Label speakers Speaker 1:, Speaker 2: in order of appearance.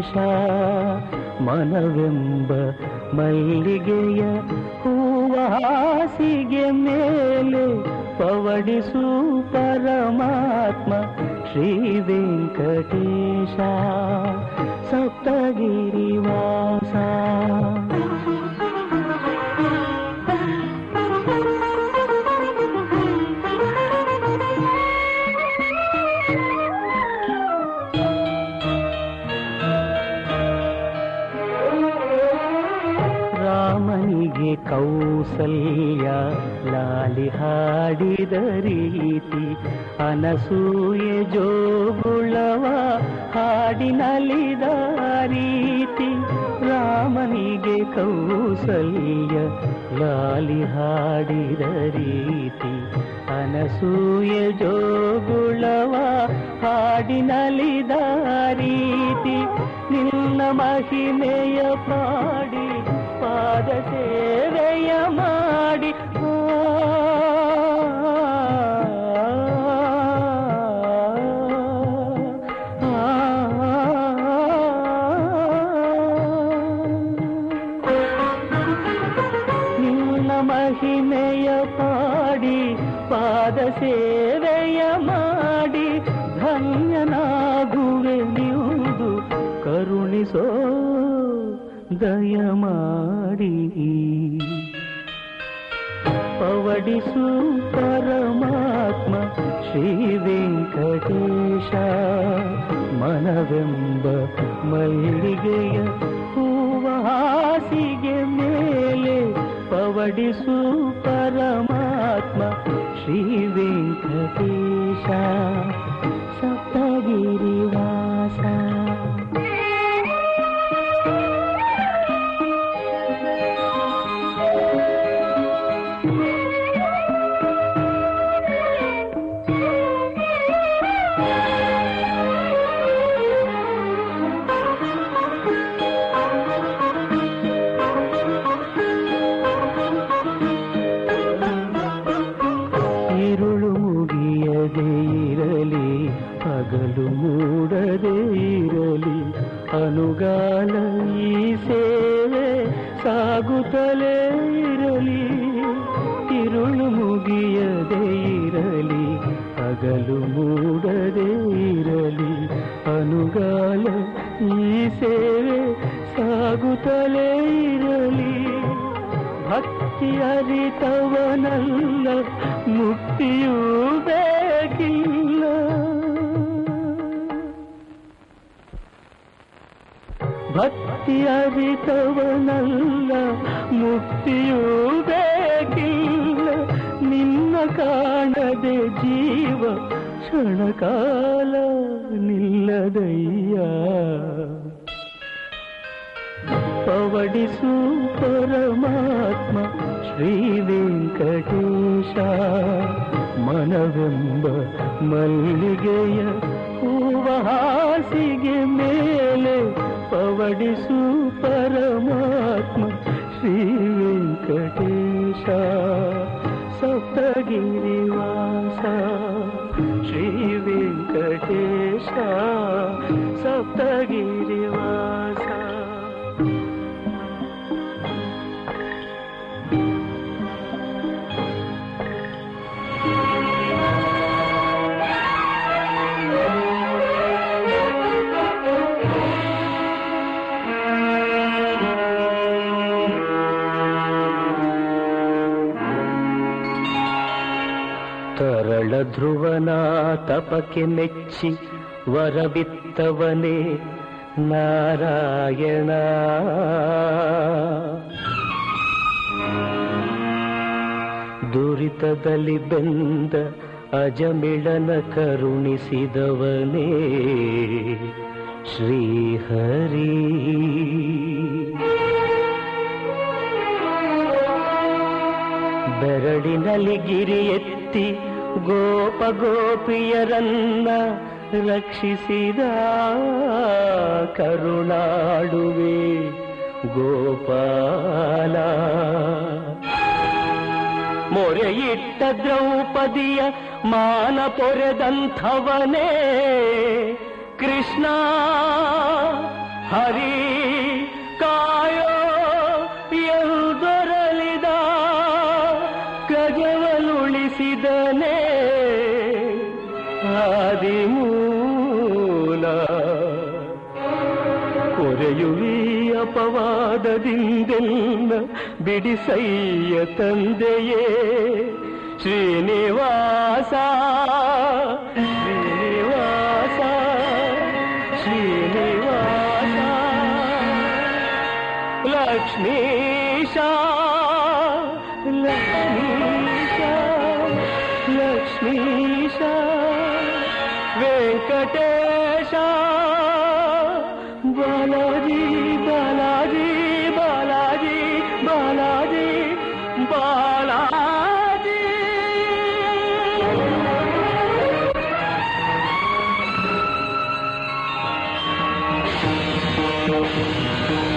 Speaker 1: ಮನವೆಂಬ ಮಲ್ಲಿಗೆಯ ಹೂವ ಹಾಸಿಗೆ ಮೇಲೆ ಪವಡಿಸು ಪರಮಾತ್ಮ ಶ್ರೀ ವೆಂಕಟೇಶ ಸಪ್ತಗಿರಿವಾಸ ರಾಮನಿಗೆ ಕೌಸಲ್ಯ ಲಾಲಿ ಹಾಡಿದ ರೀತಿ ಅನಸೂಯೆ ಜೋಗುಳವ ಹಾಡಿನಲಿದ ರೀತಿ ರಾಮನಿಗೆ ಕೌಸಲ್ಯ ಲಾಲಿ ಹಾಡಿದ ರೀತಿ ಅನಸೂಯೆ ಜೋಗುಳವ ಹಾಡಿನಲಿದ ರೀತಿ ನಿನ್ನ ಮಹಿಮೆಯ ಪಾಡಿ ಪಾದ ಸೇವೆಯ ಮಾಡಿ ಆ, ಆ, ನಿನ್ನ ಮಹಿಮೆಯ ಪಾಡಿ ಪಾದ ಸೇವೆಯ ಮಾಡಿ ಧನ್ಯನಾಗುವೆ ನಿವುದು ಕರುಣಿಸೋ ದಯ ಮಾಡಿ ಪವಡಿಸು ಪರಮಾತ್ಮ ಶ್ರೀ ವೆಂಕಟೇಶ ಮನವೆಂಬ ಮಲ್ಲಿಗೆಯ ಹೂವ ಹಾಸಿಗೆ ಮೇಲೆ ಪವಡಿಸು ಪರಮಾತ್ಮ ಶ್ರೀ ವೆಂಕಟೇಶ ಸಪ್ತಗಿರಿವಾಸ ഇരുಳು ಮುಗಿಯದೇ ಇರಲಿ ಹಗಲು ಮೂಡದೇ ಇರಲಿ ಅನುಗಾಲ ಈ ಸೇವೆ ಸಾಗುತ್ತಲೇ ಇರಲಿ ഇരുಳು ಮುಗಿಯದೇ ಇರಲಿ ಹಗಲು ಮೂಡದೇ ಇರಲಿ ಅನುಗಾಲ ಈ ಸೇವೆ ಸಾಗುತ್ತಲೇ ಇರಲಿ ಭಕ್ತಿ ಅರಿತವನಲ್ಲ ಮುಕ್ತಿಯೂ ಬೇಕಿಲ್ಲ ಭಕ್ತಿ ಅರಿತವನಲ್ಲ ಮುಕ್ತಿಯೂ ಬೇಕಿಲ್ಲ ನಿನ್ನ ಕಾಣದೆ ಜೀವ ಕ್ಷಣಕಾಲ ನಿಲ್ಲದಯ್ಯ ಪವಡಿಸು ಪರಮಾತ್ಮ ಶ್ರೀ ವೆಂಕಟೇಶ ಮನವೆಂಬ ಮಲ್ಲಿಗೆಯ ಹೂವ ಹಾಸಿಗೆ ಮೇಲೆ ಪವಡಿಸು ಪರಮಾತ್ಮ ಶ್ರೀ ವೆಂಕಟೇಶ ಸಪ್ತಗಿರಿವಾಸ ಶ್ರೀ ವೆಂಕಟೇಶ ಸಪ್ತಗಿರಿವಾಸ ತರಳ ಧ್ರುವನ ತಪಕ್ಕೆ ಮೆಚ್ಚಿ ವರವಿತ್ತವನೇ ನಾರಾಯಣ ದುರಿತದಲ್ಲಿ ಬೆಂದ ಅಜಮಿಳನ ಕರುಣಿಸಿದವನೇ ಶ್ರೀಹರಿ ಬೆರಳಿನಲ್ಲಿ ಗಿರಿ ಎತ್ತಿ ಗೋಪ ಗೋಪಿಯರನ್ನ ರಕ್ಷಿಸಿದ ಕರುಣಾಡುವೆ ಗೋಪಾಲ ಮೊರೆಯಿಟ್ಟ ದ್ರೌಪದಿಯ ಮಾನ ಪೊರೆದಂಥವನೇ ಕೃಷ್ಣ ಹರಿ ಕಾಯೋ ಎಂದೊರಲಿದ ಗಜವನುಳಿಸಿದನೇ ಆದಿಮೂಲ ಕೊರೆಯುವಿ ಅಪವಾದದಿಂದೆಲ್ಲ ಬಿಡಿಸಯ್ಯ ತಂದೆಯೇ ಶ್ರೀನಿವಾಸ ಶ್ರೀನಿವಾಸ ಶ್ರೀನಿವಾಸ ಲಕ್ಷ್ಮೀಶ ಲಕ್ಷ್ಮೀಶ ಲಕ್ಷ್ಮೀಶ ವೆಂಕಟೇಶ ಬಾಲಾಜಿ ಬಾಲಾಜಿ ಬಾಲಾಜಿ ಬಾಲಾಜಿ ಬಾಲಾಜಿ
Speaker 2: Thank